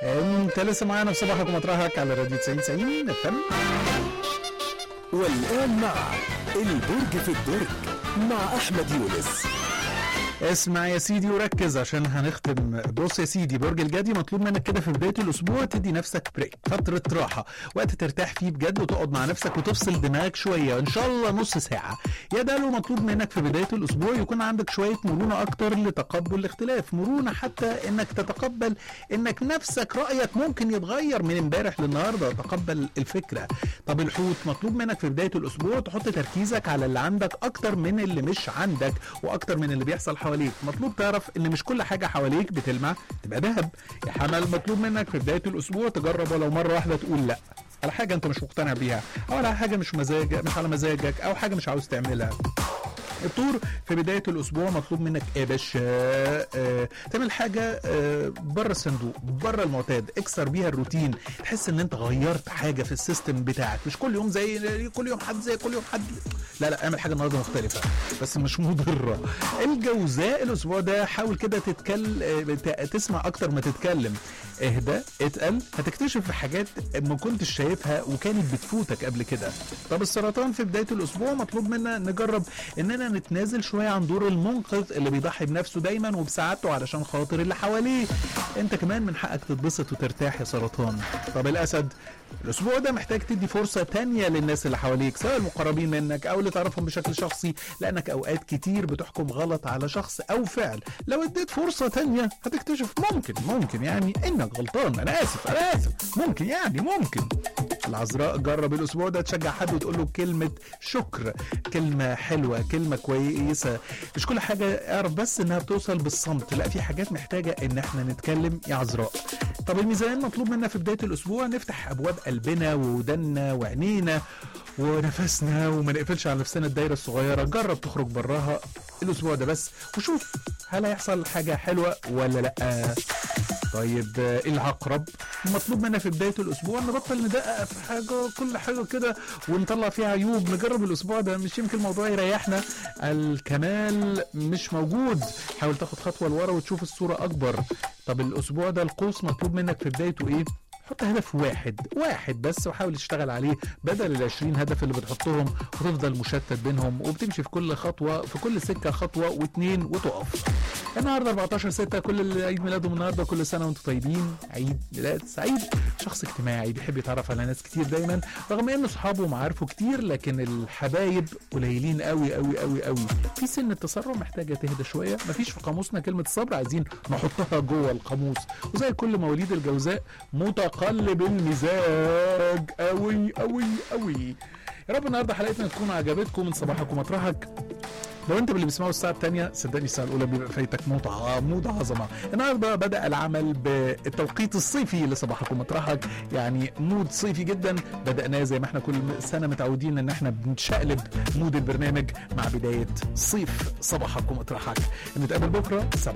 انت لسه معانا في صباحك ومطرحك على راديو 90 90 فم والآن مع البرج في الدرج مع أحمد يونس اسمع يا سيدي وركز عشان هنختم بص يا سيدي برج الجدي مطلوب منك كده في بدايه الاسبوع تدي نفسك بريك فتره راحه وقت ترتاح فيه بجد وتقعد مع نفسك وتفصل دماغك شويه ان شاء الله نص ساعه يا ده لو مطلوب منك في بدايه الاسبوع يكون عندك شويه مرونه اكتر لتقبل الاختلاف مرونه حتى انك تتقبل انك نفسك رايك ممكن يتغير من امبارح للنهارده تقبل الفكره طب الحوت مطلوب منك في بدايه الاسبوع تحط تركيزك على اللي عندك اكتر من اللي مش عندك واكتر من اللي بيحصل حواليك مطلوب تعرف ان مش كل حاجه حواليك بتلمع تبقى ذهب يا حمل مطلوب منك في بدايه الاسبوع تجرب ولو مره واحده تقول لا على حاجه انت مش مقتنع بيها او على حاجه مش مزاج مش على مزاجك او حاجه مش عاوز تعملها الطور في بدايه الاسبوع مطلوب منك ايه يا باشا آه، تعمل حاجه آه، بره الصندوق بره المعتاد اكسر بيها الروتين تحس ان انت غيرت حاجه في السيستم بتاعك مش كل يوم زي كل يوم حد زي كل يوم حد لا لا اعمل حاجه النهارده مختلفه بس مش مضره الجوزاء الاسبوع ده حاول كده تتكلم تسمع اكتر ما تتكلم اهدى اتقل هتكتشف حاجات ما كنتش شايفها وكانت بتفوتك قبل كده طب السرطان في بدايه الاسبوع مطلوب منا نجرب اننا نتنازل شويه عن دور المنقذ اللي بيضحي بنفسه دايما وبسعادته علشان خاطر اللي حواليه انت كمان من حقك تتبسط وترتاح يا سرطان طب الاسد الاسبوع ده محتاج تدي فرصه تانية للناس اللي حواليك سواء المقربين منك او اللي تعرفهم بشكل شخصي لانك اوقات كتير بتحكم غلط على شخص او فعل لو اديت فرصه تانية هتكتشف ممكن ممكن يعني انك غلطان انا اسف انا اسف ممكن يعني ممكن العذراء جرب الاسبوع ده تشجع حد وتقول له كلمه شكر كلمه حلوه كلمه كويسه مش كل حاجه اعرف بس انها بتوصل بالصمت لا في حاجات محتاجه ان احنا نتكلم يا عذراء طب الميزان مطلوب منا في بدايه الاسبوع نفتح ابواب قلبنا وودنا وعينينا ونفسنا وما نقفلش على نفسنا الدايره الصغيره جرب تخرج براها الاسبوع ده بس وشوف هل هيحصل حاجه حلوه ولا لا طيب آه، العقرب مطلوب منا في بدايه الاسبوع نبطل ندقق في حاجه كل حاجه كده ونطلع فيها عيوب نجرب الاسبوع ده مش يمكن الموضوع يريحنا الكمال مش موجود حاول تاخد خطوه لورا وتشوف الصوره اكبر طب الاسبوع ده القوس مطلوب منك في بدايته ايه حط هدف واحد واحد بس وحاول تشتغل عليه بدل ال 20 هدف اللي بتحطهم وتفضل مشتت بينهم وبتمشي في كل خطوه في كل سكه خطوه واتنين وتقف. النهارده 14 6 كل اللي عيد ميلادهم النهارده كل سنه وانتم طيبين عيد ميلاد سعيد شخص اجتماعي بيحب يتعرف على ناس كتير دايما رغم ان اصحابه ومعارفه كتير لكن الحبايب قليلين قوي قوي قوي قوي في سن التسرع محتاجه تهدى شويه مفيش في قاموسنا كلمه الصبر عايزين نحطها جوه القاموس وزي كل مواليد الجوزاء متقلب المزاج قوي قوي قوي يا رب النهارده حلقتنا تكون عجبتكم من صباحك ومطرحك لو انت اللي بتسمعوا الساعه الثانيه صدقني الساعه الاولى بيبقى فايتك موت ع- مود عظمه النهارده بدا العمل بالتوقيت الصيفي لصباحك ومطرحك يعني مود صيفي جدا بداناه زي ما احنا كل سنه متعودين ان احنا بنشقلب مود البرنامج مع بدايه صيف صباحك ومطرحك نتقابل بكره